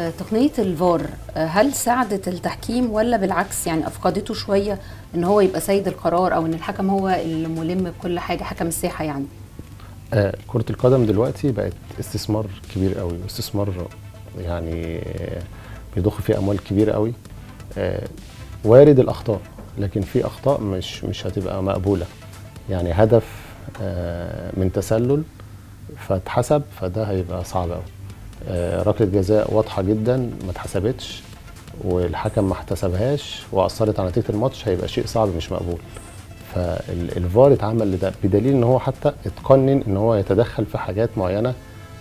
آه، تقنيه الفار آه، هل ساعدت التحكيم ولا بالعكس يعني افقدته شويه ان هو يبقى سيد القرار او ان الحكم هو الملم بكل حاجه حكم الساحه يعني آه كرة القدم دلوقتي بقت استثمار كبير قوي واستثمار يعني آه، بيضخ فيه اموال كبيره قوي آه وارد الاخطاء لكن في اخطاء مش مش هتبقى مقبوله يعني هدف آه من تسلل فاتحسب فده هيبقى صعب قوي آه ركله جزاء واضحه جدا ما اتحسبتش والحكم ما احتسبهاش واثرت على نتيجه الماتش هيبقى شيء صعب مش مقبول فالفار اتعمل لده بدليل ان هو حتى اتقنن ان هو يتدخل في حاجات معينه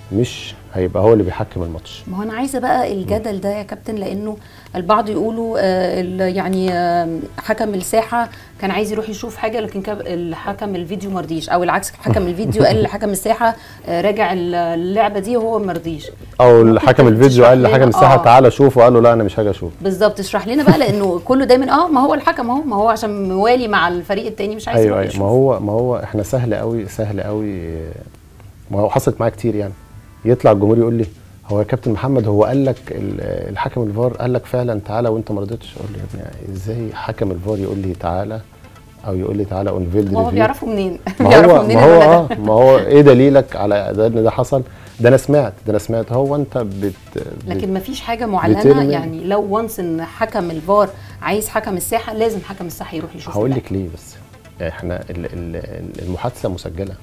مش هيبقى هو اللي بيحكم الماتش ما هو انا عايزه بقى الجدل ده يا كابتن لانه البعض يقولوا آه، ال- يعني آه، حكم الساحه كان عايز يروح يشوف حاجه لكن كاب- الحكم الفيديو ما رضيش او العكس حكم الفيديو قال لحكم الساحه آه، راجع ال- اللعبه دي وهو ما رضيش او ممكن الحكم الفيديو تشرح قال لنا؟ لحكم الساحه آه. تعالى شوف وقال له لا انا مش هاجي اشوف بالظبط اشرح لنا بقى لانه كله دايما اه ما هو الحكم اهو ما هو عشان موالي مع الفريق التاني مش عايز ايوه يروح ايوه يشوف ما هو ما هو احنا سهل قوي سهل قوي ما هو حصلت معايا كتير يعني يطلع الجمهور يقول لي هو يا كابتن محمد هو قال لك ال- الحكم الفار قال لك فعلا تعالى وانت ما رضيتش اقول له يا ابني ازاي حكم الفار يقول لي تعالى او يقول لي تعالى اون فيلد ما هو ريفيو بيعرفوا منين ما بيعرفوا هو منين ما هو الولد اه ده؟ ما هو ايه دليلك على ده ان ده حصل ده انا سمعت ده انا سمعت هو انت بت, بت لكن ما فيش حاجه معلنه بترمي- يعني لو وانس ان حكم الفار عايز حكم الساحه لازم حكم الساحه يروح يشوف هقول اللعبة. لك ليه بس يعني احنا ال- ال- المحادثه مسجله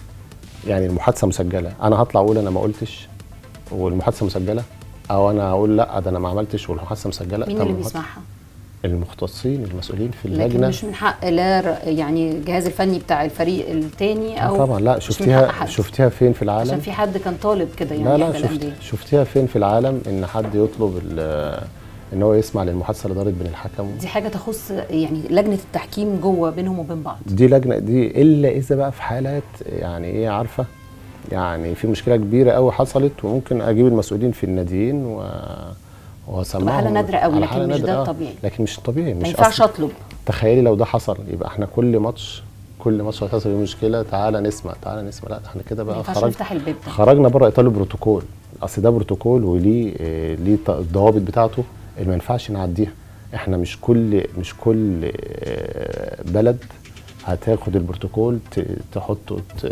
يعني المحادثه مسجله انا هطلع اقول انا ما قلتش والمحادثه مسجله او انا اقول لا ده انا ما عملتش والمحادثه مسجله مين طب اللي المحادثة- بيسمعها؟ المختصين المسؤولين في لكن اللجنه مش من حق لا ر- يعني الجهاز الفني بتاع الفريق التاني آه او طبعا لا مش من حق شفتيها حد. شفتيها فين في العالم عشان في حد كان طالب كده يعني لا لا إحدى شفت الأندية. شفتيها فين في العالم ان حد يطلب ال- ان هو يسمع للمحادثه اللي دارت بين الحكم دي حاجه تخص يعني لجنه التحكيم جوه بينهم وبين بعض دي لجنه دي الا اذا بقى في حالات يعني ايه عارفه يعني في مشكله كبيره قوي حصلت وممكن اجيب المسؤولين في الناديين و واسمعهم حالة نادرة قوي، على لكن حالة مش ده نادرة، آه. الطبيعي. لكن مش طبيعي ما مش ينفعش أصل- اطلب تخيلي لو ده حصل يبقى احنا كل ماتش كل ماتش هتحصل فيه مشكله تعالى نسمع تعالى نسمع لا احنا كده ما بقى ينفعش خرج نفتح الباب ده خرجنا بره اطار البروتوكول اصل ده بروتوكول وليه آه، ليه ط- الضوابط بتاعته اللي ما ينفعش نعديها احنا مش كل مش كل آه، بلد هتاخد البروتوكول ت- تحطه ت-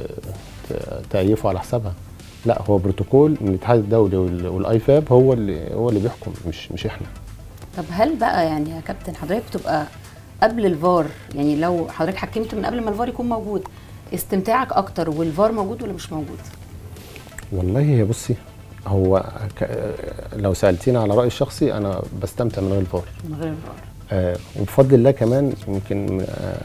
ت- تأيفه على حسابها لا هو بروتوكول من الاتحاد الدولي وال- والايفاب هو اللي هو اللي بيحكم مش مش احنا طب هل بقى يعني يا كابتن حضرتك بتبقى قبل الفار يعني لو حضرتك حكمت من قبل ما الفار يكون موجود استمتاعك اكتر والفار موجود ولا مش موجود؟ والله هي بصي هو ك... لو سالتيني على رايي الشخصي انا بستمتع من غير الفار من غير الفار آه وبفضل الله كمان يمكن آه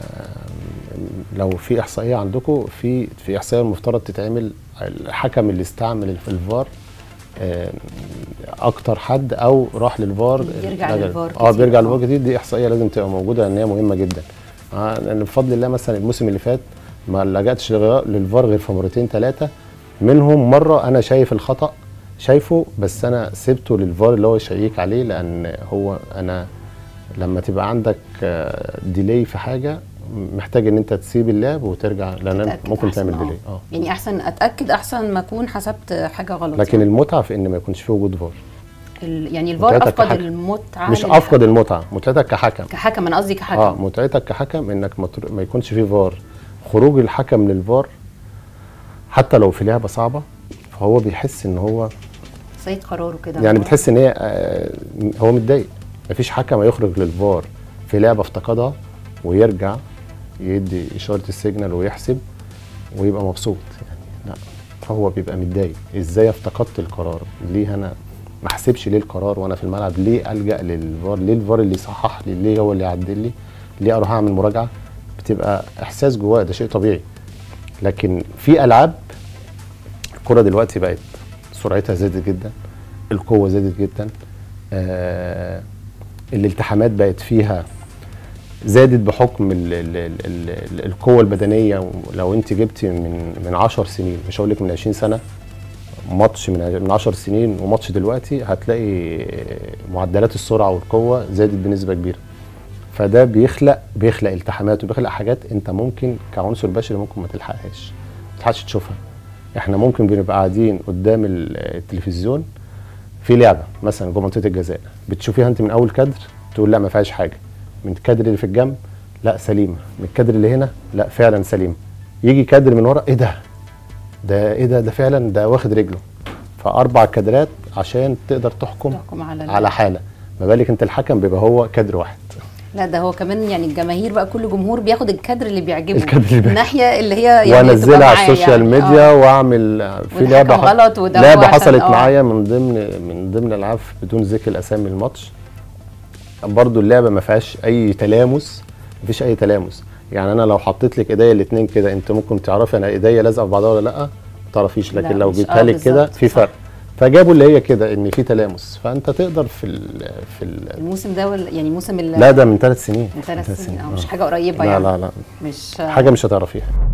لو في احصائيه عندكم في في احصائيه المفترض تتعمل الحكم اللي استعمل في الفار آه اكتر حد او راح للفار بيرجع لجأ- للفار اه كتير. بيرجع آه. للفار كتير دي احصائيه لازم تبقى موجوده لان هي مهمه جدا آه لان بفضل الله مثلا الموسم اللي فات ما لجأتش لغ- للفار غير في مرتين ثلاثه منهم مره انا شايف الخطا شايفه بس انا سبته للفار اللي هو يشيك عليه لان هو انا لما تبقى عندك ديلي في حاجه محتاج ان انت تسيب اللعب وترجع لان تتأكد ممكن أحسن، تعمل آه. ديلي اه يعني احسن اتاكد احسن ما اكون حسبت حاجه غلط لكن يعني, المتعه في ان ما يكونش فيه وجود فار ال- يعني الفار متعتك افقد كحكم. المتعه مش للحكم. افقد المتعه متعتك كحكم كحكم انا قصدي كحكم اه متعتك كحكم انك ما تر- ما يكونش فيه فار خروج الحكم للفار حتى لو في لعبه صعبه فهو بيحس ان هو سيد قراره كده يعني هو. بتحس ان هي آه، هو متضايق مفيش حكم هيخرج للفار في لعبه افتقدها ويرجع يدي اشاره السيجنال ويحسب ويبقى مبسوط يعني لا هو بيبقى متضايق ازاي افتقدت القرار ليه انا ما احسبش ليه القرار وانا في الملعب ليه الجا للفار ليه الفار اللي يصحح لي ليه هو اللي يعدل لي ليه اروح اعمل مراجعه بتبقى احساس جواه ده شيء طبيعي لكن في العاب الكره دلوقتي بقت سرعتها زادت جدا القوه زادت جدا آه الالتحامات بقت فيها زادت بحكم ال ال ال ال القوه البدنيه لو انت جبتي من من 10 سنين مش هقول لك من 20 سنه ماتش من من 10 سنين وماتش دلوقتي هتلاقي معدلات السرعه والقوه زادت بنسبه كبيره فده بيخلق بيخلق التحامات وبيخلق حاجات انت ممكن كعنصر بشري ممكن ما تلحقهاش ما تلحقش تشوفها احنا ممكن بنبقى قاعدين قدام ال- التلفزيون في لعبه مثلا جوه منطقه الجزاء بتشوفيها انت من اول كادر تقول لا ما فيهاش حاجه من الكادر اللي في الجنب لا سليمه من الكادر اللي هنا لا فعلا سليمه يجي كادر من ورا ايه ده ده ايه ده ده فعلا ده واخد رجله فاربع كادرات عشان تقدر تحكم تحكم على ال- على حاله ما بالك انت الحكم بيبقى هو كادر واحد لا ده هو كمان يعني الجماهير بقى كل جمهور بياخد الكادر اللي بيعجبه الكادر اللي بيعجبه. الناحيه اللي هي يعني وانزلها تبقى على معاه السوشيال يعني. ميديا آه. واعمل في والحكم لعبه ح- غلط وده لعبه هو عشان- حصلت آه. معايا من ضمن من ضمن الالعاب بدون ذكر اسامي الماتش برضو اللعبه ما فيهاش اي تلامس ما فيش اي تلامس يعني انا لو حطيت لك ايديا الاثنين كده انت ممكن تعرفي انا ايديا لازقه في بعضها ولا لا ما تعرفيش لا، لكن لو مش- جبتها آه، لك كده بالظبط، في صح. فرق فجابوا اللي هي كده ان في تلامس فانت تقدر في ال في ال الموسم ده ولا- يعني موسم ال- لا ده من ثلاث سنين من ثلاث سنين اه آه. مش حاجه قريبه لا يعني لا لا مش حاجه مش هتعرفيها